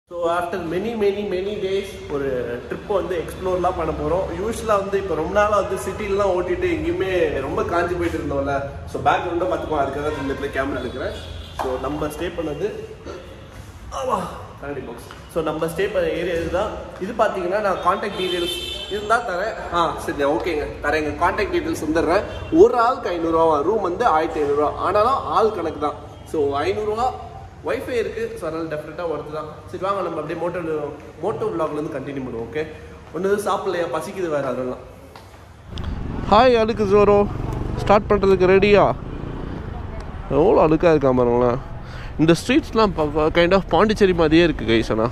So after many many many days ஒரு ட்ரிப்பை வந்து எக்ஸ்ப்ளோர்லாம் பண்ண போகிறோம் யூஸ்வலாக வந்து இப்போ ரொம்ப நாளாக வந்து சிட்டிலலாம் ஓட்டிட்டு எங்கேயுமே ரொம்ப காஞ்சி போயிட்டு இருந்தோம்ல ஸோ பேக்ரவுண்டாக பார்த்துக்கோ அதுக்காக இந்த இடத்துல கேமரா எடுக்கிறேன் ஸோ நம்ம ஸ்டே பண்ணது ஆமா கரடி பாக்ஸ் ஸோ நம்ம ஸ்டே பண்ண ஏரியா இதுதான் இது பார்த்தீங்கன்னா நான் காண்டாக்ட் டீடைல்ஸ் இருந்தால் தரேன் ஆ சரி ஓகேங்க தரேங்க காண்டாக்ட் டீடைல்ஸ் வந்துடுறேன் ஒரு ஆளுக்கு ஐநூறுரூவா ரூம் வந்து ஆயிரத்தி ஐநூறுரூவா ஆனாலும் ஆள் கணக்கு தான் ஸோ ஐநூறுரூவா ஒய்ஃபை இருக்குது ஸோ அதனால் டெஃபினட்டாக ஒர்த்து தான் சரி வாங்க நம்ம அப்படியே மோட்டோ மோட்டோ விலாக்லேருந்து கண்டினியூ பண்ணுவோம் ஓகே ஒன்று சாப்பிடலையா பசிக்குது வேறு அதெல்லாம் ஹாய் அழுக்கு ஜோரோ ஸ்டார்ட் பண்ணுறதுக்கு ரெடியா எவ்வளோ அழுக்காக இருக்கா பாருங்களேன் இந்த ஸ்ட்ரீட்ஸ்லாம் கைண்ட் ஆஃப் பாண்டிச்சேரி மாதிரியே இருக்குது கைசனா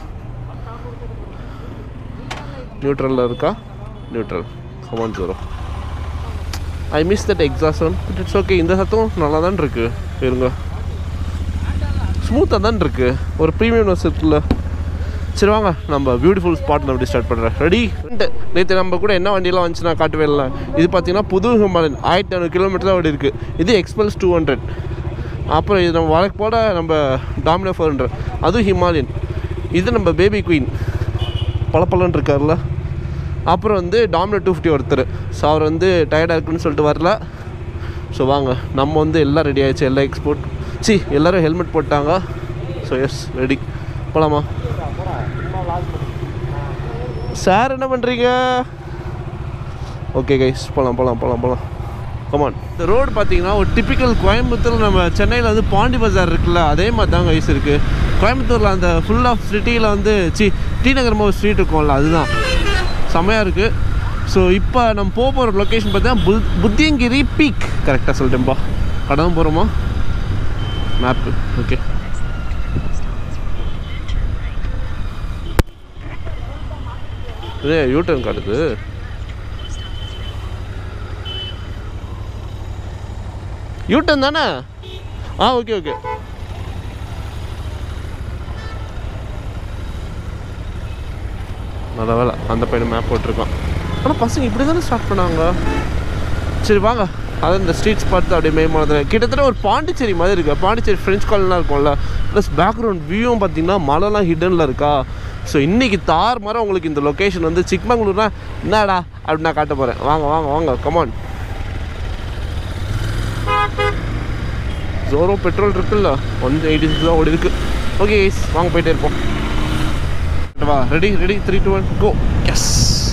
நியூட்ரலில் இருக்கா neutral come on Zoro I miss that exhaustion but it's okay இந்த சத்தம் நல்லா தான் இருக்கு இருங்க ஸ்மூத்தாக தான் இருக்கு ஒரு ப்ரீமியம்னஸ் இருக்குல்ல சரி வாங்க நம்ம பியூட்டிஃபுல் ஸ்பாட் அப்படி ஸ்டார்ட் பண்ணுறேன் ரெடி நேற்று நம்ம கூட என்ன வண்டியெல்லாம் வந்துச்சு நான் காட்டவே இல்லை இது பார்த்தீங்கன்னா புது ஹிமாலயன் ஆயிரத்தி ஐநூறு கிலோமீட்டர் தான் ஓடி இருக்குது இது எக்ஸ்பல்ஸ் டூ ஹண்ட்ரட் அப்புறம் இது நம்ம வழக்கு போட நம்ம டாமினோ ஃபோர் ஹண்ட்ரட் அதுவும் ஹிமாலயன் இது நம்ம பேபி குயின் பளபளன்னு இருக்கார்ல அப்புறம் வந்து டாமினோ டூ ஃபிஃப்டி ஒருத்தர் ஸோ அவர் வந்து டயர்டாக இருக்குன்னு சொல்லிட்டு வரல ஸோ வாங்க நம்ம வந்து எல்லாம் ரெடி ஆயிடுச்சு எல்லாம் எக்ஸ்போர்ட் சி எல்லோரும் ஹெல்மெட் போட்டாங்க ஸோ எஸ் ரெடி போகலாமா சார் என்ன பண்ணுறீங்க ஓகே கைஸ் போகலாம் போகலாம் போகலாம் போகலாம் கமான் இந்த ரோடு பார்த்தீங்கன்னா ஒரு டிப்பிக்கல் கோயம்புத்தூர் நம்ம சென்னையில் வந்து பாண்டி பஜார் இருக்குல்ல அதே மாதிரி தான் கைஸ் இருக்குது கோயம்புத்தூரில் அந்த ஃபுல் ஆஃப் சிட்டியில் வந்து சி டி நகரமாக ஒரு ஸ்ட்ரீட் இருக்கும்ல அதுதான் செம்மையாக இருக்குது ஸோ இப்போ நம்ம போக போகிற லொக்கேஷன் பார்த்தீங்கன்னா புல் புத்தியங்கிரி பீக் கரெக்டாக சொல்லிட்டேன்ப்பா கடந்து போகிறோமா மேப்பு ஓகே இதே யூட்டர்ன் காட்டுது யூட்டன் தானே ஆ ஓகே ஓகே நல்ல வேலை அந்த பையனை மேப் போட்டிருக்கான் ஆனால் பசங்க இப்படி தானே ஸ்டார்ட் பண்ணாங்க சரி வாங்க அதான் இந்த ஸ்ட்ரீட்ஸ் பார்த்து அப்படியே மேம்படுத்துறேன் கிட்டத்தட்ட ஒரு பாண்டிச்சேரி மாதிரி இருக்கு பாண்டிச்சேரி ஃப்ரெஞ்ச் காலம்லாம் இருக்கும்ல ப்ளஸ் பேக்ரவுண்ட் வியூவும் பார்த்தீங்கன்னா மலைலாம் ஹிடனில் இருக்கா ஸோ இன்றைக்கி தார் மாதிரி உங்களுக்கு இந்த லொக்கேஷன் வந்து சிக்மங்களூர்னா என்னடா அப்படி நான் காட்ட போகிறேன் வாங்க வாங்க வாங்க கமான் ஜோரோ பெட்ரோல் இருக்குல்ல ஒன் எயிட்டி சிக்ஸ் தான் ஓடி இருக்கு ஓகே வாங்க போயிட்டே இருப்போம் வா ready ready three two one go yes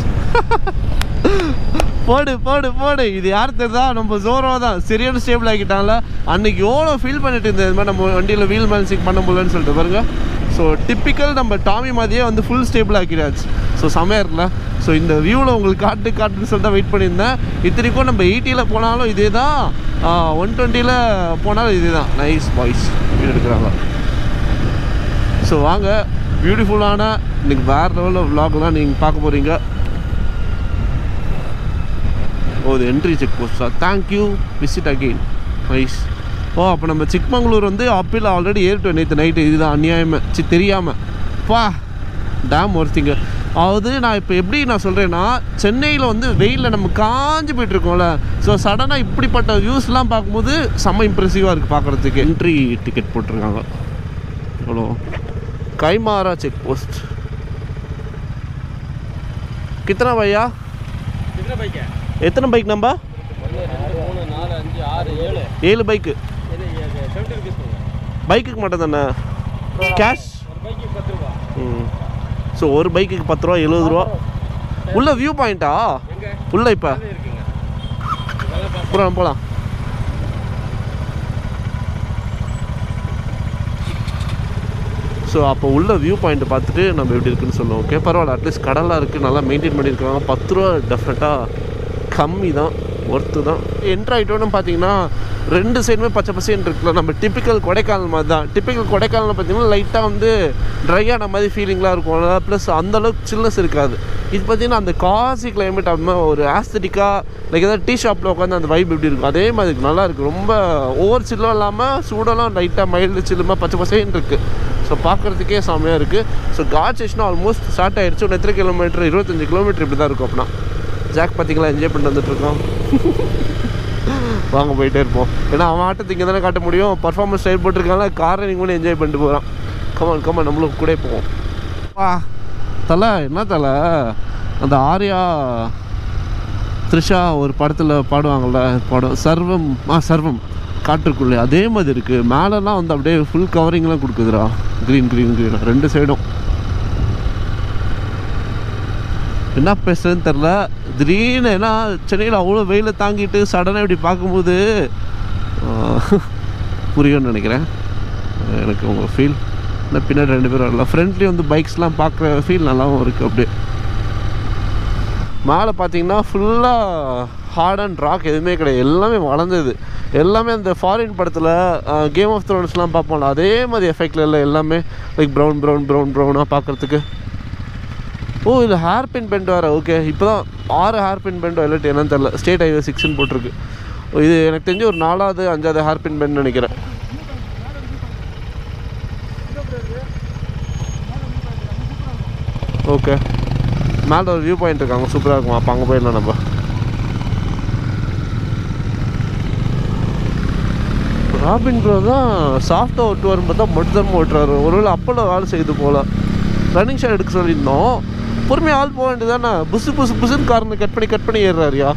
போடு போடு போடு இது யார் தெரியுதா நம்ம ஜோரோ தான் சரியான ஸ்டேபிள் ஆகிட்டான்ல அன்னைக்கு எவ்வளோ ஃபீல் பண்ணிட்டு இருந்தது இது மாதிரி நம்ம வண்டியில் வீல் பேலன்சிங் பண்ண முடியலன்னு சொல்லிட்டு பாருங்க ஸோ டிப்பிக்கல் நம்ம டாமி மாதிரியே வந்து ஃபுல் ஸ்டேபிள் ஆக்கிடாச்சு ஸோ செமையாக இருக்குல்ல ஸோ இந்த வியூவில் உங்களுக்கு காட்டு காட்டுன்னு சொல்லிட்டு வெயிட் பண்ணியிருந்தேன் இத்தனைக்கும் நம்ம எயிட்டியில் போனாலும் இதே தான் ஒன் டுவெண்ட்டியில் போனாலும் இதே தான் நைஸ் பாய்ஸ் வீடு எடுக்கிறாங்க ஸோ வாங்க பியூட்டிஃபுல்லான இன்னைக்கு வேறு லெவலில் vlog தான் நீங்கள் பார்க்க போகிறீங்க ஓ இது என்ட்ரி செக் போஸ்டா தேங்க்யூ விசிட் அகெயின் நைஸ் ஓ அப்போ நம்ம சிக்மங்களூர் வந்து அப்பில் ஆல்ரெடி ஏறிட்டோம் நேற்று நைட்டு இதுதான் அநியாயமே சி தெரியாமல் பா டேம் ஒருத்திங்க அதாவது நான் இப்போ எப்படி நான் சொல்கிறேன்னா சென்னையில் வந்து வெயிலில் நம்ம காஞ்சி போயிட்டு இருக்கோம்ல ஸோ சடனாக இப்படிப்பட்ட வியூஸ்லாம் பார்க்கும்போது செம்ம இம்ப்ரெசிவாக இருக்குது பார்க்குறதுக்கு என்ட்ரி டிக்கெட் போட்டிருக்காங்க எவ்வளோ கைமாரா செக் போஸ்ட் கித்தனா பையா कितने बाइक है எத்தனை பைக் நம்ம மூணு நாலு அஞ்சு ஆறு ஏழு ஏழு பைக்கு செவன்ட்டி ருபீஸ் பைக்குக்கு மட்டும் தானே கேஷ் ஒரு பைக்கு பத்து ரூபா ம் ஸோ ஒரு பைக்குக்கு பத்து ரூபா எழுபது ரூபா உள்ள வியூ பாயிண்டா எங்க உள்ள இப்போ அது இருக்குங்க இதெல்லாம் பா- போகலாம் போகலாம் ஸோ அப்போ உள்ள வியூ பாயிண்ட் பார்த்துட்டு நம்ம எப்படி இருக்குன்னு சொல்லுவோம் ஓகே பரவாயில்ல அட்லீஸ்ட் கடலாக இருக்குது நல்லா மெயின்டைன் பண்ணியிருக்காங்க பத்து ரூபா டெஃபினட்டாக கம்மி தான் ஒர்த்து தான் என்ட்ரு ஆகிட்டோன்னு பார்த்தீங்கன்னா ரெண்டு சைடுமே பச்சை பசேன்னு இருக்குல்ல நம்ம டிப்பிக்கல் கொடைக்கானல் மாதிரி தான் டிப்பிக்கல் கொடைக்கானல் பார்த்தீங்கன்னா லைட்டாக வந்து ட்ரையான மாதிரி ஃபீலிங்லாம் இருக்கும் ப்ளஸ் அந்தளவுக்கு சில்னஸ் இருக்காது இது பார்த்தீங்கன்னா அந்த காசி கிளைமேட் அப்படின்னா ஒரு ஆஸ்தட்டிக்காக லைக் ஏதாவது டீ ஷாப்பில் உட்காந்து அந்த வைப் எப்படி இருக்கும் அதே மாதிரி இருக்கு. நல்லா இருக்குது ரொம்ப ஓவர் சில்லும் இல்லாமல் சூடெல்லாம் லைட்டாக மைல்டு சில்லுமா பச்சை பசேன்னு இருக்குது ஸோ பார்க்குறதுக்கே செம்மையாக இருக்குது ஸோ காட் ஸ்டேஷனும் ஆல்மோஸ்ட் ஸ்டார்ட் ஆயிடுச்சு ஒன்று எத்தனை கிலோமீட்டர் இருபத்தஞ்சு கிலோமீட்டர் இப்படி தான் இருக்கும் அப்படின்னா ஜாக் பார்த்தீங்களா என்ஜாய் பண்ணிட்டு வந்துட்டுருக்கோம் வாங்க போயிட்டே இருப்போம் ஏன்னா அவன் ஆட்டத்தை இங்கே தானே காட்ட முடியும் பர்ஃபார்மன்ஸ் ஸ்டைல் போட்டிருக்காங்க காரை நீங்கள் கூட என்ஜாய் பண்ணிட்டு போகிறான் கமான் கமான் நம்மளும் கூட போவோம் வா தலை என்ன தலை அந்த ஆர்யா த்ரிஷா ஒரு படத்தில் பாடுவாங்கள்ல படம் சர்வம் ஆ சர்வம் காற்றுக்குள்ளே அதே மாதிரி இருக்குது மேலெல்லாம் வந்து அப்படியே ஃபுல் கவரிங்லாம் கொடுக்குதுடா க்ரீன் க்ரீன் க்ரீன் ரெண்டு சைடும் என்ன பேசுறதுன்னு தெரில திடீர்னு ஏன்னா சென்னையில் அவ்வளோ வெயிலை தாங்கிட்டு சடனாக இப்படி பார்க்கும்போது ஆஹ், புரியும்னு நினைக்கிறேன் எனக்கு உங்கள் ஃபீல் இந்த பின்னாடி ரெண்டு பேரும் வரல ஃப்ரண்ட்லேயும் வந்து பைக்ஸ்லாம் பார்க்குற ஃபீல் நல்லாவும் இருக்குது அப்படியே மேலே பார்த்தீங்கன்னா ஃபுல்லாக ஹார்ட் அண்ட் ராக் எதுவுமே கிடையாது எல்லாமே வளர்ந்தது எல்லாமே அந்த ஃபாரின் படத்தில் கேம் ஆஃப் த்ரோன்ஸ்லாம் பார்ப்போம்ல அதே மாதிரி எஃபெக்டில் இல்லை எல்லாமே லைக் ப்ரௌன் ப்ரௌன் ப்ரௌன் ப்ரௌனாக பார்க்குறதுக்கு ஓ இது ஹேர் பின் பெண்ட் வேறு ஓகே இப்போ தான் ஆறு ஹேர் பின் பெண்டோ இல்லாட்டி என்னன்னு தெரில ஸ்டேட் ஹைவே சிக்ஸ்னு போட்டிருக்கு ஓ, இது எனக்கு தெரிஞ்சு ஒரு நாலாவது அஞ்சாவது ஹேர் பின் பெண்ட் நினைக்கிறேன் ஓகே மேலே ஒரு வியூ பாயிண்ட் இருக்காங்க சூப்பராக இருக்கும் அப்போ அங்கே போயிடலாம் நம்ம ராபின் ப்ரோ தான் சாஃப்டாக ஓட்டுவார்னு பார்த்தா மட்டும் ஓட்டுறாரு ஒருவேளை அப்போல வேலை செய்யுது போல் ரன்னிங் ஷாட் எடுக்க சொல்லியிருந்தோம் பொறுமையாக ஆள் போக வேண்டியதானே புசு புசு புசுன்னு காரணம் கட் பண்ணி கட் பண்ணி ஏறுறாருயா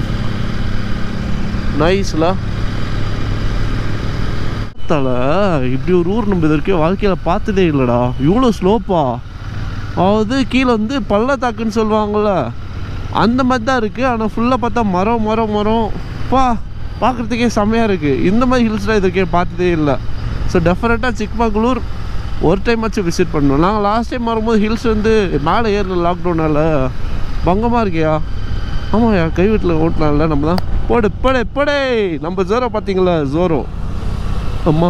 நைஸ்ல தலை இப்படி ஒரு ஊர் நம்ம இது வரைக்கும் வாழ்க்கையில் பார்த்ததே இல்லைடா இவ்வளோ ஸ்லோப்பா அதாவது கீழே வந்து பள்ளத்தாக்குன்னு சொல்லுவாங்கள்ல அந்த மாதிரி தான் இருக்குது ஆனால் ஃபுல்லாக பார்த்தா மரம் மரம் மரம் பா பார்க்குறதுக்கே செம்மையாக இருக்குது இந்த மாதிரி ஹில்ஸ்லாம் இது வரைக்கும் பார்த்ததே இல்லை ஸோ டெஃபினட்டாக சிக்மங்களூர் ஒரு டைம் ஆச்சு விசிட் பண்ணோம் நாங்கள் லாஸ்ட் டைம் வரும்போது ஹில்ஸ் வந்து மேலே ஏறல லாக்டவுனால் பங்கமாக இருக்கியா ஆமாய்யா கை வீட்டில் ஓட்டலாம்ல நம்ம தான் போடு போடு போடே நம்ம ஜோரோ பார்த்தீங்களா ஜோரோ அம்மா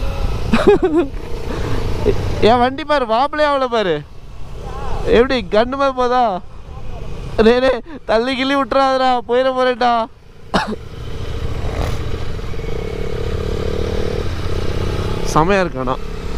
என் வண்டி பாரு வாப்பிளே அவ்வளோ பாரு எப்படி கண்ணு மாதிரி போதா ரே ரே தள்ளி கிள்ளி விட்டுறாதடா போயிட போறேன்டா செமையா இருக்கானா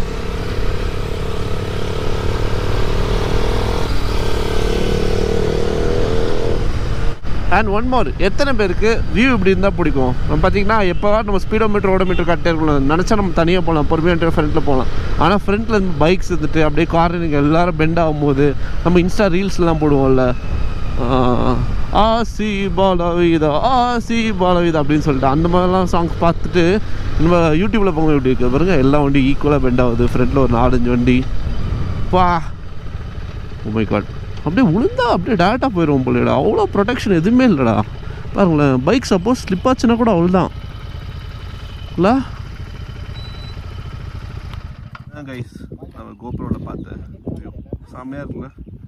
அண்ட் ஒன் மோர் எத்தனை பேருக்கு வியூ இப்படி இருந்தால் பிடிக்கும் நம்ம பார்த்தீங்கன்னா எப்போ நம்ம ஸ்பீடோ மீட்டர் ஓடோமீட்டர் கட்டே இருக்கணும் நினச்சா நம்ம தனியாக போகலாம் பொறுமையாக ஃப்ரண்ட்டில் போகலாம் ஆனால் ஃப்ரண்ட்டில் இருந்து பைக்ஸ் இருந்துட்டு அப்படியே கார்னரிங் எல்லாரும் பெண்ட் ஆகும்போது நம்ம இன்ஸ்டா ரீல்ஸ்லாம் போடுவோம்ல ஆஹ், ஆசி பாலவிதா ஆசி பாலவிதா அப்படின்னு சொல்லிட்டு அந்த மாதிரிலாம் சாங்ஸ் பார்த்துட்டு நம்ம யூடியூப்பில் போங்க எப்படி இருக்கு பாருங்க எல்லா வண்டி ஈக்குவலாக பெண்ட் ஆகுது ஃப்ரண்ட்டில் ஒரு நாலஞ்சு வண்டி பா மை காட் அப்படியே விழுந்தா அப்படியே டேரெக்டாக போயிடுவோம் போலடா அவ்வளோ ப்ரொடெக்ஷன் எதுவுமே இல்லைடா பாருங்களேன் பைக் சப்போஸ் ஸ்லிப் ஆச்சுன்னா கூட அவ்வளோதான் இல்லை கைஸ் நம்ம கோபுரோவில் பார்த்தேன் செம்மையாக இருக்குல்ல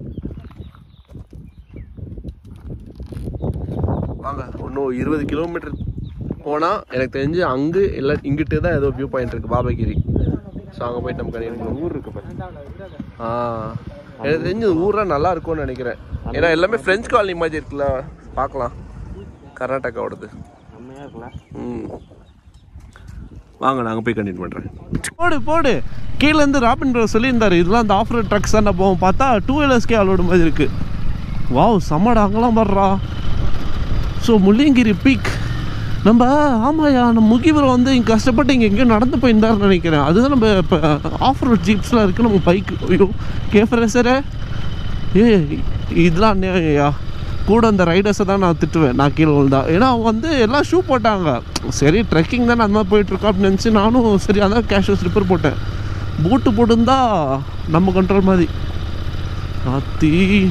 வாங்க இன்னும் இருபது கிலோமீட்டர் போனால் எனக்கு தெரிஞ்சு அங்கே இல்லை இங்கிட்டு தான் ஏதோ வியூ பாயிண்ட் இருக்குது பாபகிரி ஸோ அங்கே போயிட்டு நமக்கு எனக்கு ஒரு ஊர் இருக்கு பாரு ஆ எனக்கு தெரிஞ்சு இந்த ஊர்லாம் நல்லா இருக்கும்னு நினைக்கிறேன் ஏன்னா எல்லாமே ஃப்ரெஞ்ச் காலனி மாதிரி இருக்குல்ல பார்க்கலாம் கர்நாடகாவோடது செம்மையாக இருக்குல்ல ம் வாங்க நாங்கள் போய் கண்டினியூ பண்ணுறேன் போடு போடு கீழேருந்து ராபின் ப்ரோ சொல்லியிருந்தாரு இதெல்லாம் அந்த ஆஃப் ரோட் ட்ரக்ஸ் தான் போவோம் பார்த்தா டூ வீலர்ஸ்க்கே அலோடு மாதிரி இருக்குது வாவ் செம்மடா அங்கெல்லாம் வர்றா ஸோ முள்ளியங்கிரி பீக் நம்ம ஆமாயா நம்ம முகிபுரம் வந்து இங்கே கஷ்டப்பட்டு இங்கே எங்கேயோ நடந்து போயிருந்தாருன்னு நினைக்கிறேன் அதுதான் நம்ம இப்போ ஆஃப் ரோட் ஜீப்ஸ்லாம் இருக்குது நம்ம பைக் ஐயோ கேஃபரேசரே ஏ இதெல்லாம் அந்நியா கூட அந்த ரைடர்ஸை தான் நான் திட்டுவேன் நான் கீழே விழுந்தா ஏன்னா அவங்க வந்து எல்லாம் ஷூ போட்டாங்க சரி ட்ரெக்கிங் தானே அந்த மாதிரி போயிட்டுருக்கோம் அப்படின்னு நினச்சி நானும் சரி அதான் கேஷுவல் ஸ்லிப்பர் போட்டேன் பூட்டு போட்டிருந்தா நம்ம கண்ட்ரோல் மாதிரி ஆத்தி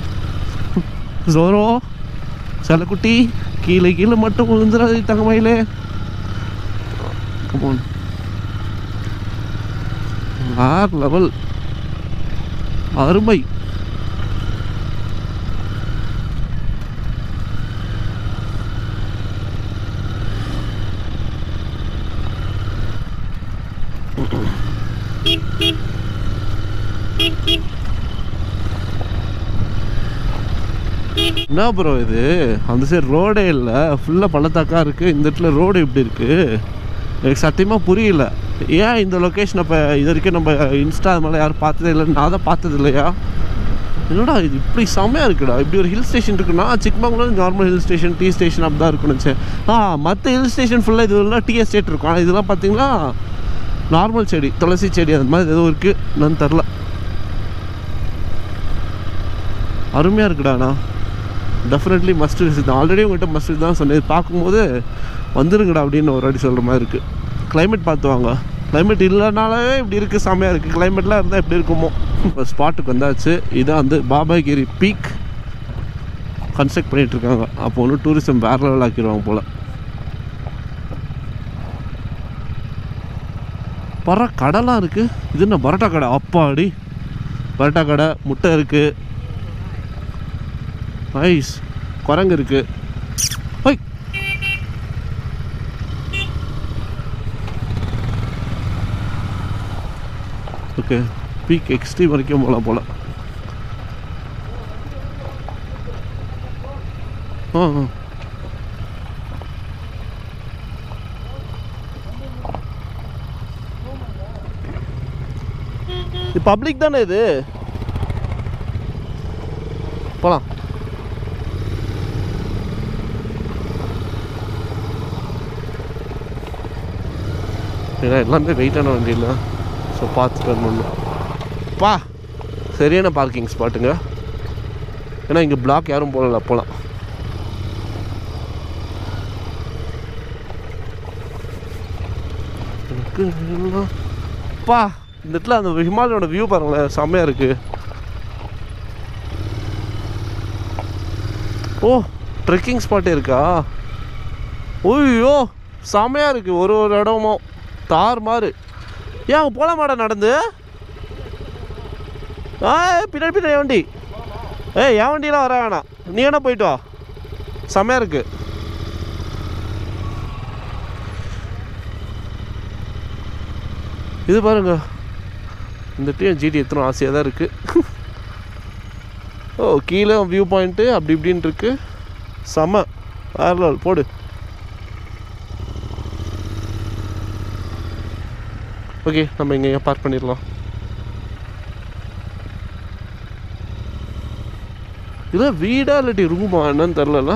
ஜோரோ செலக்குட்டி கீழே கீழே மட்டும் விழுந்துடாது தங்கமயிலே கமான் வேற லெவல் அருமை என்ன ப்ரோ இது அந்த சைடு ரோடே இல்லை ஃபுல்லாக பள்ளத்தாக்கா இருக்குது இந்த இடத்துல ரோடு எப்படி இருக்குது எனக்கு சத்தியமாக புரியல ஏன் இந்த லொக்கேஷன் இப்போ இது வரைக்கும் நம்ம இன்ஸ்டா அது மாதிரிலாம் யாரும் பார்த்ததே இல்லை நான் தான் பார்த்தது இல்லையா என்னடா இது இப்படி செம்மையாக இருக்குடா இப்படி ஒரு ஹில் ஸ்டேஷன் இருக்குன்னா Chikmagalur normal hill station tea station அப்படி தான் இருக்குன்னு நினச்சேன் ஆ மற்ற ஹில் ஸ்டேஷன் ஃபுல்லாக இது எல்லாம் டீ எஸ்டேட் இருக்கும் ஆனால் இதெல்லாம் பார்த்தீங்கன்னா நார்மல் செடி துளசி செடி அந்த மாதிரி ஏதோ இருக்குது என்னன்னு தெரில அருமையாக இருக்குடாண்ணா டெஃபினெட்லி மஸ்ட் விசிட் ஆல்ரெடி உங்கள்கிட்ட மஸ்ட் தான் சொன்னேன் பார்க்கும்போது வந்துருங்கடா அப்படின்னு ஒரு வாட்டி சொல்கிற மாதிரி இருக்குது கிளைமேட் பார்த்து வாங்க கிளைமேட் இல்லைனாலே இப்படி இருக்குது செம்மையாக இருக்குது கிளைமேட்லாம் இருந்தால் எப்படி இருக்குமோ இப்போ ஸ்பாட்டுக்கு வந்தாச்சு இதான் வந்து பாபாகிரி பீக் கன்ஸ்ட்ரக்ட் பண்ணிட்டு இருக்காங்க அப்போ ஒன்று டூரிசம் வேற லெவல் ஆக்கிடுவாங்க போல் பர கடைலாம் இருக்குது இது என்ன பரோட்டா கடை அப்பாடி பரோட்டா கடை முட்டை இருக்குது ஐஸ் குரங்கு இருக்கு ஐய் ஓகே பீக் எக்ஸ்ட்ரீம் வரைக்கும் போகலாம் போல ஆ ஆ. இது பப்ளிக் தானே இது போகலாம் ஏன்னா எல்லாமே வெயிட்டான வண்டியில் ஸோ பார்த்துட்டு வரணும் பா சரியான பார்க்கிங் ஸ்பாட்டுங்க ஏன்னா இங்கே பிளாக் யாரும் போடல போகலாம் எனக்கு எல்லாம் பா இந்த இடத்துல அந்த ஹிமாலயோட வியூ பாருங்களேன் செம்மையாக இருக்குது ஓ ட்ரெக்கிங் ஸ்பாட்டே இருக்கா ஓய்யோ செம்மையாக இருக்குது ஒரு ஒரு இடமும் தார் மாறு ஏன் அங்கே போல மாட நடந்து ஆ பின்னாடி பின்னாடி என் வண்டி ஏய் என் வண்டியெலாம் வர வேணாம் நீ வேணா போயிட்டு வா செம்மையாக இருக்கு இது பாருங்க இந்த டீம் ஜிடி எத்தனை ஆசையாக தான் இருக்குது ஓ கீழே வியூ பாயிண்ட்டு அப்படி இப்படின்னு இருக்கு செம வேற level. போடு ஓகே நம்ம இங்கே பார்க் பண்ணிடலாம் இது வீடா இல்லாட்டி ரூமா என்னன்னு தெரிலல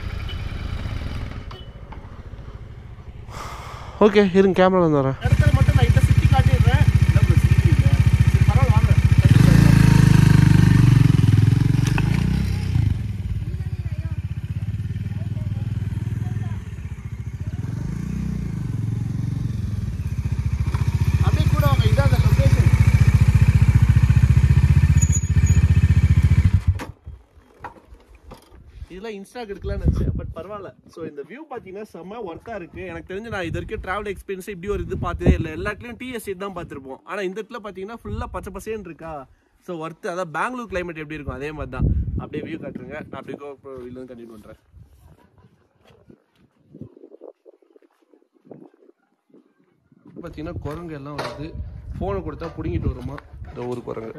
ஓகே இருங்க கேமரா வந்துடுறேன் இடத்துல மட்டும் லைட்டாக சுற்றி காட்டிடுறேன் பரவாயில்ல வாங்க அப்படியே கூட வாங்க இதான் அந்த லொக்கேஷன் இதெல்லாம் இன்ஸ்டாக்கு எடுக்கலாம்னு நினச்சேன் பட் பரவாயில்ல ஸோ இந்த வியூ பார்த்தீங்கன்னா செம்ம ஒர்த்தாக இருக்குது எனக்கு தெரிஞ்சு நான் இது வரைக்கும் ட்ராவல் எக்ஸ்பீரியன்ஸ் இப்படி ஒரு இது பார்த்ததே இல்லை எல்லா இடத்துலையும் டிஎஸ்சி தான் பார்த்துருப்போம் ஆனால் இந்த இடத்துல பார்த்தீங்கன்னா ஃபுல்லாக பச்சை பசேன்னு இருக்கா ஸோ ஒர்த்து அதான் பெங்களூர் கிளைமேட் எப்படி இருக்கும் அதே மாதிரி தான் அப்படியே வியூ காட்டுருங்க நான் அப்படியே கோ இதுலேருந்து கண்டினியூ பண்ணுறேன் பார்த்தீங்கன்னா குரங்கு எல்லாம் வருது ஃபோனை கொடுத்தா பிடுங்கிட்டு வருமா இந்த ஒரு குரங்கு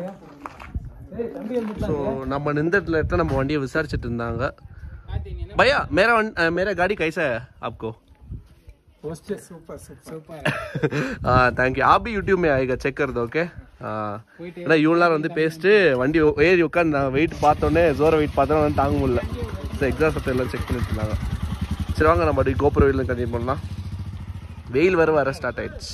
ஸோ நம்ம நின்ற இடத்துல நம்ம வண்டியை விசாரிச்சுட்டு இருந்தாங்க भैया मेरा वन- अ, मेरा गाड़ी कैसा है आपको सुपर सुपर हाँ थैंक यू आप भी यूट्यूब में आएगा चेक कर दो ओके ஏன்னா இவ்வளோ நேரம் வந்து பேசிட்டு வண்டி ஏறி உட்காந்து நான் வெயிட் பார்த்தோன்னே ஜோர வெயிட் பார்த்தோன்னே தாங்க முடியல ஸோ எக்ஸாம் சத்தம் எல்லாம் செக் பண்ணிட்டு இருந்தாங்க சரி வாங்க நம்ம அப்படி கோபுர வெயில் கண்டினியூ பண்ணலாம் வெயில் வர வர ஸ்டார்ட் ஆயிடுச்சு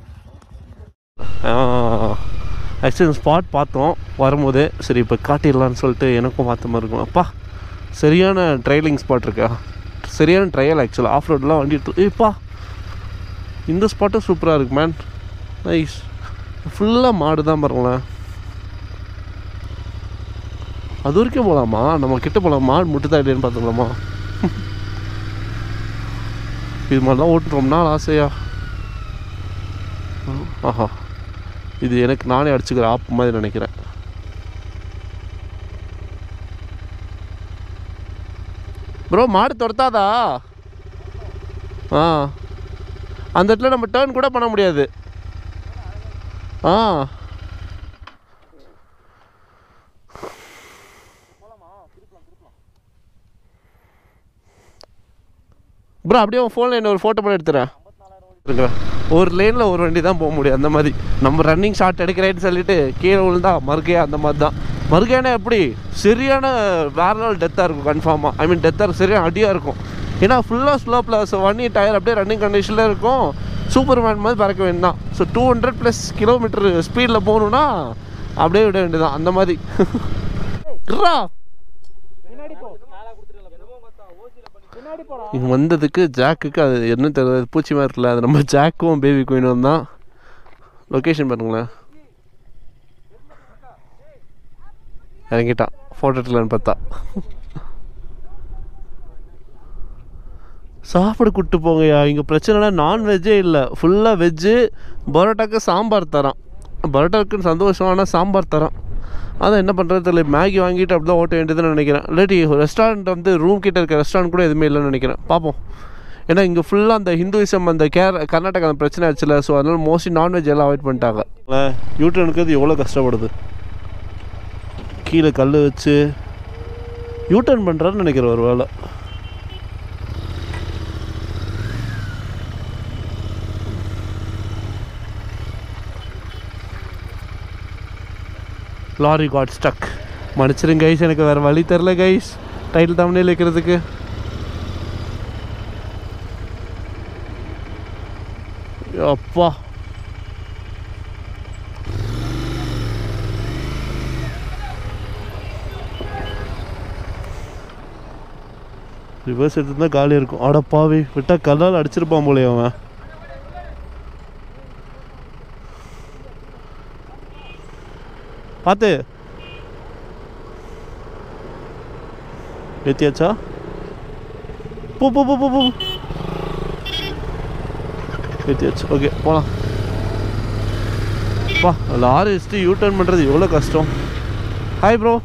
ஆக்சுவலி ஸ்பாட் பார்த்தோம் வரும்போது சரி இப்போ காட்டிடலான்னு சொல்லிட்டு எனக்கும் பார்த்த மாதிரி இருக்கும் அப்பா சரியான ட்ரையலிங் ஸ்பாட் இருக்கா சரியான ட்ரையல் ஆக்சுவலாக ஆஃப் ரோட்லாம் வண்டி எடுத்து ஏப்பா இந்த ஸ்பாட்டும் சூப்பராக இருக்கு மேன் நைஸ் ஃபுல்லாக மாடு தான் பாருங்களேன் அது வரைக்கும் போகலாமா நம்ம கிட்ட போகலாம் மாடு முட்டு தான் இல்லைன்னு பார்த்துக்கலாமா இது மாதிரிலாம் ஓட்டு ரொம்ப நாள் ஆசையா ஆஹா இது எனக்கு நானே அடிச்சுக்கிற ஆப் மாதிரி நினைக்கிறேன் ப்ரோ மாடு துரத்தாதா ஆ அந்த இடத்துல நம்ம டேர்ன் கூட பண்ண முடியாது ஆ ப்ரோ அப்படியே உன் ஃபோனில் என்ன ஒரு ஃபோட்டோ பண்ணி எடுத்துறேன் இருக்கிறேன் ஒரு லேனில் ஒரு வண்டி தான் போக முடியும் அந்த மாதிரி நம்ம ரன்னிங் ஷாட் எடுக்கிறேன்னு சொல்லிட்டு கீழே விழுந்தா மறுக்கையா அந்த மாதிரி தான் மறுக்கையானா எப்படி சரியான வேற நாள் டெத்தாக இருக்கும் கன்ஃபார்மாக ஐ மீன் டெத்தாக சரியான அடியாக இருக்கும் ஏன்னா ஃபுல்லாக ஸ்லோ ப்ளஸ் வண்டி டயர் அப்படியே ரன்னிங் கண்டிஷனில் இருக்கும் சூப்பர் மேன் மாதிரி பறக்க வேண்டியதான் so two hundred plus kilometre ஸ்பீடில் போகணுன்னா அப்படியே விட வேண்டியதான் அந்த மாதிரி கிரா இங்கே வந்ததுக்கு ஜாக்குக்கு அது என்ன தெரியல பூச்சி மாதிரி இருக்குல்ல அது நம்ம ஜாக்கும் பேபி குயினும் தான் லொக்கேஷன் பாருங்களேன் இறங்கிட்டான் ஃபோட்டோ எடுக்கலான்னு பார்த்தா சாப்பிட கூப்பிட்டு போங்கய்யா இங்கே பிரச்சனைனா நான்வெஜ்ஜே இல்லை ஃபுல்லாக வெஜ்ஜு பரோட்டாக்கு சாம்பார் தரான் பரோட்டாவுக்கு சந்தோஷம் ஆனால் சாம்பார் தரான் அதான் என்ன பண்ணுறது தெரியல மேகி வாங்கிட்டு அப்படி தான் ஓட்ட வேண்டியதுன்னு நினைக்கிறேன் இல்லாட்டி ரெஸ்டாரண்ட் வந்து ரூம் கிட்ட இருக்க ரெஸ்டாரண்ட் கூட எதுவுமே இல்லைன்னு நினைக்கிறேன் பார்ப்போம் ஏன்னா இங்கே ஃபுல்லாக அந்த ஹிந்துவிசம் அந்த கேர் கர்நாடகா அந்த பிரச்சனை ஆச்சுல ஸோ அதனால மோஸ்ட்லி நான்வெஜ் எல்லாம் அவாய்ட் பண்ணிட்டாங்க யூட்டர்னுக்கு அது எவ்வளோ கஷ்டப்படுது கீழே கல் வச்சு யூட்டர்ன் பண்ணுறாருன்னு நினைக்கிறேன் ஒரு வேலை லாரி காட் ஸ்டக் மன்னிச்சிருங்க கைஸ் எனக்கு வேறு வழி தெரில கைஸ் டைட்டில் தமிழில் வைக்கிறதுக்கு அப்பா ரிவர்ஸ் எடுத்துருந்தா காலியாக இருக்கும் அடப்பாவி விட்டா கல்லால் அடிச்சிருப்பான் போலே அவன் பார்த்து ஏத்தியாச்சா போ போ போ போ போ ஏத்தியாச்சு ஓகே போகலாம் பா லாரி வச்சுட்டு யூ டர்ன் பண்ணுறது எவ்வளோ கஷ்டம் ஹாய் ப்ரோ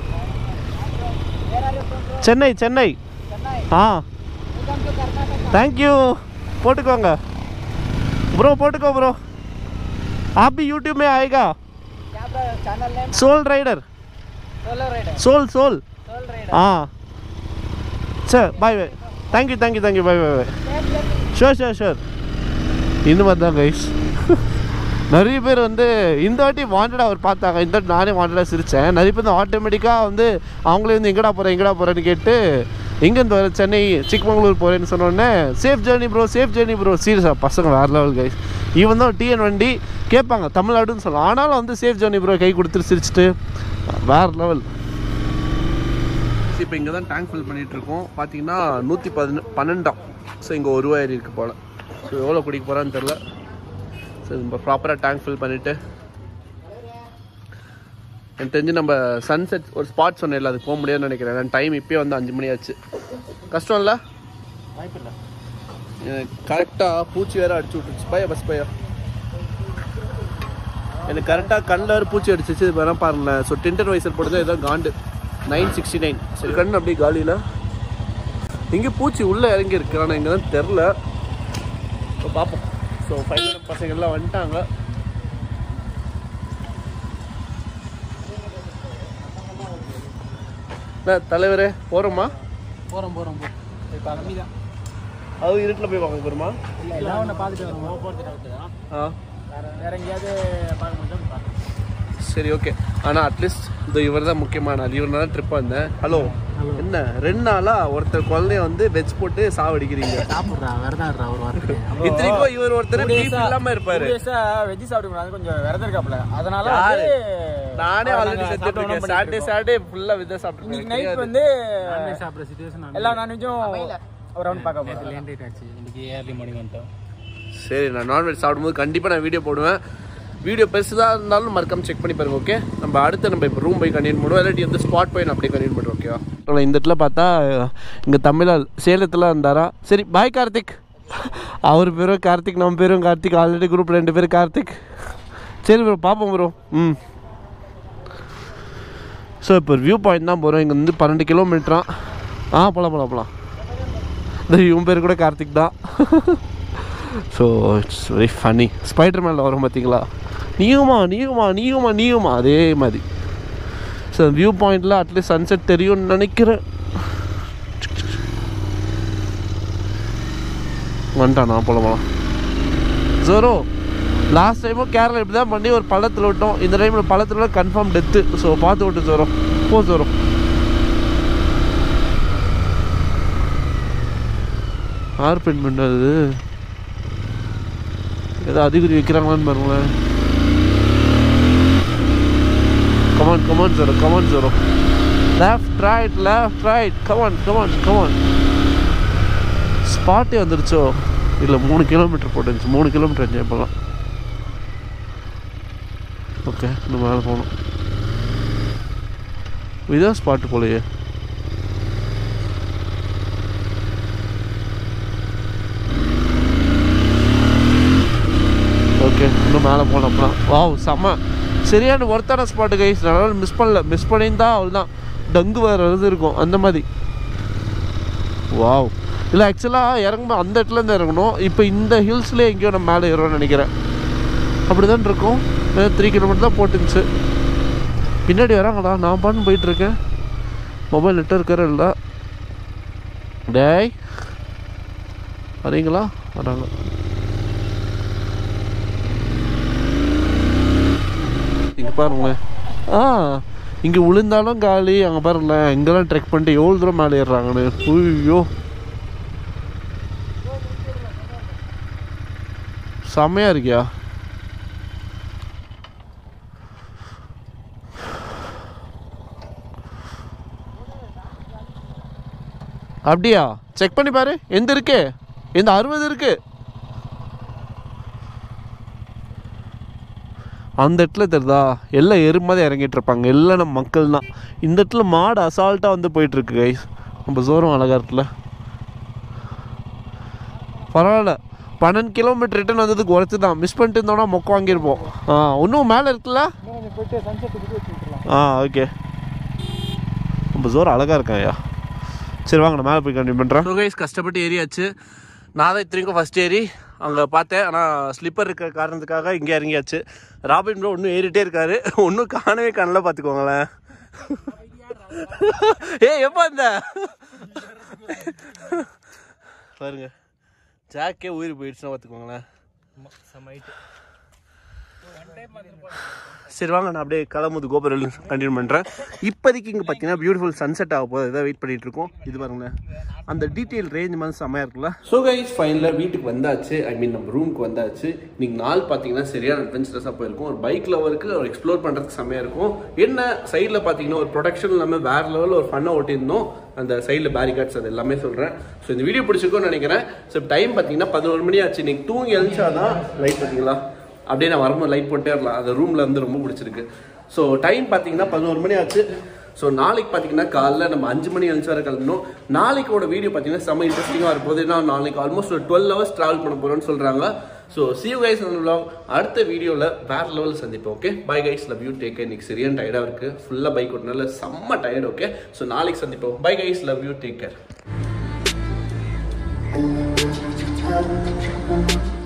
சென்னை சென்னை ஆ தேங்க்யூ போட்டுக்கோங்க ப்ரோ போட்டுக்கோ ப்ரோ आप भी यूट्यूब में आएगा channel name soul rider solo rider soul soul soul rider हाँ சரி bye bye thank you thank you thank you bye bye bye sure sure sure இந்த மாதிரி தான் கைஸ் நிறைய பேர் வந்து இந்த வாட்டி வாண்டடாக அவர் பார்த்தாங்க இந்த வாட்டி நானே வாண்டடாக சிரித்தேன் நிறைய பேர் ஆட்டோமேட்டிக்காக வந்து அவங்களே வந்து எங்கடா போகிறேன் எங்கடா போகிறேன்னு கேட்டு எங்கேருந்து வர சென்னை சிக்மங்களூர் போகிறேன்னு சொன்னோடனே safe journey bro safe journey bro சீரியஸாக பசங்க வேறு லெவல் கைஸ் ஈவன் தான் டிஎன் வண்டி கேட்பாங்க தமிழ்நாடுன்னு சொல்லலாம் ஆனாலும் வந்து சேஃப் ஜேர்னி ப்ரோ கை கொடுத்துட்டு சிரிச்சிட்டு வேறு லெவல் இப்போ இங்கே தான் டேங்க் ஃபில் பண்ணிட்டு இருக்கோம் பார்த்தீங்கன்னா நூற்றி பதின பன்னெண்டாம் ஸோ இங்கே ஒரு ரூபாய் இருக்குது போல் ஸோ எவ்வளோ குடிக்க போகிறான்னு தெரில ஸோ இப்போ ப்ராப்பராக டேங்க் ஃபில் பண்ணிவிட்டு எனக்கு தெரிஞ்சு நம்ம சன்செட் ஒரு ஸ்பாட் சொன்னேன்ல அது போக முடியாதுன்னு நினைக்கிறேன் ஏன்னா டைம் இப்போயே வந்து அஞ்சு மணி ஆச்சு கஷ்டம் இல்லை எனக்கு கரெக்டாக பூச்சி வேறு அடிச்சு விட்டுருச்சு பையா பஸ் பையா எனக்கு கரெக்டாக கண்ணில் வேறு பூச்சி அடிச்சிச்சு இது வேணா பாருங்களேன் ஸோ டிண்டர் வைசர் போட்டது ஏதோ காண்டு நைன் சிக்ஸ்டி நைன் சரி கண் அப்படியே காலியில் இங்கே பூச்சி உள்ளே இறங்கி இருக்கு ஆனால் இங்கே தான் தெரில இப்போ பார்ப்போம் ஸோ ஃபைனல் பசங்கள்லாம் வந்துட்டாங்க என்ன தலைவரே போகிறோமா போகிறோம் போகிறோம் போ இப்போ கம்மி தான் அது இருட்டில் போய் வாங்க போகிறோமா இல்லை எல்லாம் ஒன்று பார்த்துட்டு வருவோம் போகிறது ஆ வேற வேற எங்கேயாவது பார்க்க முடியும் பார்க்கலாம் சரி ஓகே ஆனால் அட்லீஸ்ட் இந்த இவர் தான் முக்கியமான ஆள் இவர் தான் ட்ரிப் வந்தேன் ஹலோ என்ன ரெண்டு நாளா ஒருத்தர் குழந்தைய வந்து வெஜ் போட்டு சாவடிக்கிறீங்க சாப்பிட்றா விரதம் ஒரு வாரத்துக்கு இத்தனைக்கும் இவர் ஒருத்தர் பீஃப் இல்லாம இருப்பாரு வெஜ் சாப்பிடக்கூடாது கொஞ்சம் விரதம் இருக்காப்புல அதனால யாரு? வந்து நானே அவர் ஆல்ரெடி நாங்க செஞ்சுட்டு சாப்பிட இருக்கேன் பண்ணிட்டு சாட்டர்டே இருக்கோம். சாட்டர்டே ஃபுல்லா வித இன்னைக்கு நைட் சாப்பிட்டு வந்து சாப்பிட்ற சுச்சுவேஷன் எல்லா நான்வெஜ்ஜும் ஒரு ரவுண்ட் பார்க்க போகிறோம் லேட் ஆச்சு இன்னைக்கு ஏர்லி மார்னிங் வந்துட்டோம் சரி நான் நான்வெஜ் சாப்பிடும்போது கண்டிப்பா நான் வீடியோ போடுவேன் வீடியோ பெருசுதா இருந்தாலும் மறக்காம செக் பண்ணி பாருங்க ஓகே நம்ம அடுத்து நம்ம இப்போ ரூம் போய் கண்டினியூ பண்ணுவோம் இல்லாட்டி இந்த ஸ்பாட் போய் நான் அப்படியே கண்டினியூ பண்ணுறோம் ஓகேவா இந்த இடத்துல பார்த்தா இங்கே தமிழால் சேலத்தில் இருந்தாரா சரி பாய் கார்த்திக் அவர் பேரும் கார்த்திக் நம்ம பேரும் கார்த்திக் ஆல்ரெடி குரூப் ரெண்டு பேரும் கார்த்திக் சரி ப்ரோ பார்ப்போம் ப்ரோ ம் ஸோ இப்போ வியூ பாயிண்ட் தான் போகிறோம் இங்கே வந்து பன்னெண்டு கிலோமீட்டரா ஆ போகலாம் போகலாம் போகலாம் இந்த இவன் பேர் கூட கார்த்திக் தான் so it's very funny spider மேனில் வரும் பார்த்தீங்களா நீயுமா நீயுமா நீயுமா நீயுமா அதே மாதிரி ஸோ வியூ பாயிண்டில் அட்லீஸ்ட் சன்செட் தெரியும்னு நினைக்கிறேன் வந்துட்டான் நான் போல போகலாம் ஜோரோ லாஸ்ட் டைமும் கேரளா இப்படி தான் பண்ணி ஒரு பள்ளத்தில் விட்டோம் இந்த டைமில் பள்ளத்தில் கன்ஃபார்ம் டெத்து ஸோ பார்த்து விட்டு ஜோரோ போ ஜோரோ யார் பெண் பண்ணது ஏதோ அதிகுறி வைக்கிறாங்களான்னு பாருங்களேன் come on come on Zoro come on Zoro left right left right come on come on come on ஸ்பாட்டே வந்துருச்சோ இல்லை மூணு கிலோமீட்டர் போட்டுருந்துச்சு மூணு கிலோமீட்டர் என்ஜாய் பண்ணலாம் ஓகே இன்னும் மேலே போகணும் இதான் ஸ்பாட்டு போலையே ஓகே இன்னும் மேலே போகலாம் அப்புறம் வாவ் செம்ம சரியான ஒருத்தான ஸ்பாட்டு கைஸ் நல்லா மிஸ் பண்ணல மிஸ் பண்ணியிருந்தா அவள் தான் டங்கு வேறு இது இருக்கும் அந்த மாதிரி வாவ் இல்லை ஆக்சுவலாக இறங்கும் அந்த இடத்துலேருந்து இறங்கணும் இப்போ இந்த ஹில்ஸ்லேயே எங்கேயோ நம்ம மேலே ஏறோம்னு நினைக்கிறேன் அப்படி தான் இருக்கும் த்ரீ கிலோமீட்டர் தான் போட்டுருந்துச்சு பின்னாடி வராங்களா நான் பாட்டு போயிட்டுருக்கேன் மொபைல் நெட் இருக்கிற இல்லை டேய் வரீங்களா வராங்க இங்கே பாருங்களேன் ஆ இங்கே விழுந்தாலும் காலி அங்கே பாருங்களேன் இங்கெல்லாம் ட்ரெக் பண்ணிட்டு எவ்வளோ தூரம் மேலே ஏறுறாங்கன்னு ஐயோ செம்மையாக இருக்கியா அப்படியா செக் பண்ணி பாரு எந்த இருக்கு எந்த அறுபது இருக்கு அந்த இடத்துல தெரியுதா எல்லாம் எருமாதிரி இறங்கிட்டு இருப்பாங்க எல்லாம் நம்ம மக்கள் தான் இந்த இடத்துல மாடு அசால்ட்டாக வந்து போயிட்டு இருக்கு கைஸ் நம்ம சோறும் அழகா இருக்குல்ல பரவாயில்ல பன்னெண்டு கிலோமீட்டர் ரிட்டன் வந்ததுக்கு குறைச்சி தான் மிஸ் பண்ணிட்டு இருந்தோம்னா மொக்க வாங்கியிருப்போம் ஆ இன்னும் மேலே இருக்குல்ல இன்னும் கொஞ்சம் போயிட்டு சன்செட் விட்டு வச்சுக்கலாம் ஆ ஓகே ரொம்ப ஜோர் அழகாக இருக்காயா சரி வாங்க நான் மேலே போய் கண்டினியூ பண்ணுறேன் ஸோ கைஸ் கஷ்டப்பட்டு ஏறியாச்சு நான் தான் இத்தனைக்கும் ஃபஸ்ட் ஏறி அங்கே பார்த்தேன் ஆனால் ஸ்லிப்பர் இருக்கிற காரணத்துக்காக இங்கே இறங்கியாச்சு ராபின் ப்ரோ இன்னும் ஏறிட்டே இருக்காரு ஒன்றும் காணவே காணல பார்த்துக்கோங்களேன் ஏ எப்போ இந்த பாருங்க ஜாக்கே உயிர் போயிடுச்சுன்னா பார்த்துக்கோங்களேன் சரி வாங்க நான் அப்படியே கிளம்புது கோபுரம் கண்டினியூ பண்ணுறேன் இப்போதைக்கு இங்கே பார்த்தீங்கன்னா பியூட்டிஃபுல் சன்செட் ஆக போகுது இதை வெயிட் பண்ணிட்டு இருக்கோம் இது பாருங்களேன் அந்த டீட்டெயில் ரேஞ்ச் மாதிரி செம்மையாக இருக்குல்ல ஸோ கைஸ் ஃபைனலாக வீட்டுக்கு வந்தாச்சு ஐ மீன் நம்ம ரூமுக்கு வந்தாச்சு இன்னைக்கு நாள் பார்த்தீங்கன்னா சரியான அட்வென்ச்சரஸாக போயிருக்கும் ஒரு பைக் லவருக்கு ஒரு எக்ஸ்ப்ளோர் பண்ணுறதுக்கு செம்மையாக இருக்கும் என்ன சைடில் பார்த்தீங்கன்னா ஒரு ப்ரொடக்ஷன் இல்லாமல் வேற லெவலில் ஒரு ஃபன்னாக ஓட்டியிருந்தோம் அந்த சைடில் பேரிகார்ட்ஸ் அது எல்லாமே சொல்கிறேன் ஸோ இந்த வீடியோ பிடிச்சிருக்கும்னு நினைக்கிறேன் ஸோ டைம் பார்த்தீங்கன்னா பதினோரு மணி ஆச்சு இன்னைக்கு தூங்கி எழுந்தாதான் லைட் பார்த்தீங்களா அப்படியே நான் வரும்போது லைட் போட்டே வரலாம் அந்த ரூமில் வந்து ரொம்ப பிடிச்சிருக்கு ஸோ டைம் பார்த்தீங்கன்னா பதினோரு மணி ஆச்சு ஸோ நாளைக்கு பார்த்தீங்கன்னா காலைல நம்ம அஞ்சு மணி எழுந்து வர கிளம்பணும் நாளைக்கோட வீடியோ பார்த்தீங்கன்னா செம்ம இன்ட்ரெஸ்டிங்காக இருப்போது ஏன்னா நாளைக்கு ஆல்மோஸ்ட் ஒரு டுவெல் ஹவர்ஸ் ட்ராவல் பண்ண போகிறோம்னு சொல்கிறாங்க ஸோ சி கைஸ் vlog அடுத்த வீடியோவில் வேற லெவல் சந்திப்போம் okay bye guys love you take இன்னைக்கு சரியான டயர்டாக இருக்குது ஃபுல்லாக பைக் ஓட்டினால செம்ம டயர்ட் ஓகே ஸோ நாளைக்கு சந்திப்போம் bye guys love you take care